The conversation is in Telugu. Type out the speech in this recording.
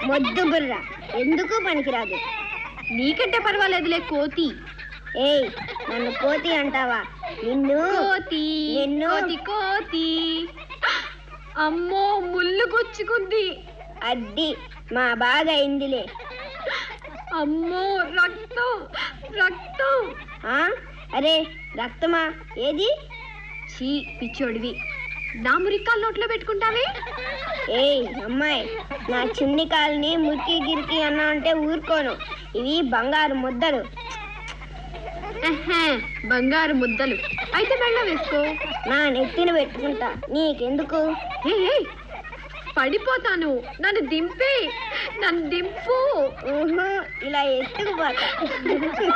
మొద్దు బుర్ర ఎందుకు పనికిరాదు నీకంటే పర్వాలేదులే కోతి ఏయ్ నన్ను కోతి అంటావా నిన్ను కోతి నిన్ను కోతి కోతి అమ్మో ముళ్ళు గుచ్చుకుంది అడ్డి మా బాగా అయిందిలే అమ్మో రక్తం రక్తం ఆ అరే రక్తమా ఏది చీ పిచ్చోడివి నా మురికాలు నోట్లో పెట్టుకుంటావే ఏయ్ అమ్మాయి నా చిన్ని కాల్ని మురికి గిరికి అన్నా అంటే ఊరుకోను ఇవి బంగారు ముద్దలు ఎహే, బంగారు ముద్దలు అయితే మెళ్ళ వేసుకో నా నెత్తిన పెట్టుకుంటా నీకెందుకు ఏయ్, ఏయ్, పడిపోతాను నన్ను దింపే నన్ను దింపు ఊహు, ఇలా ఎత్తుకుపోతా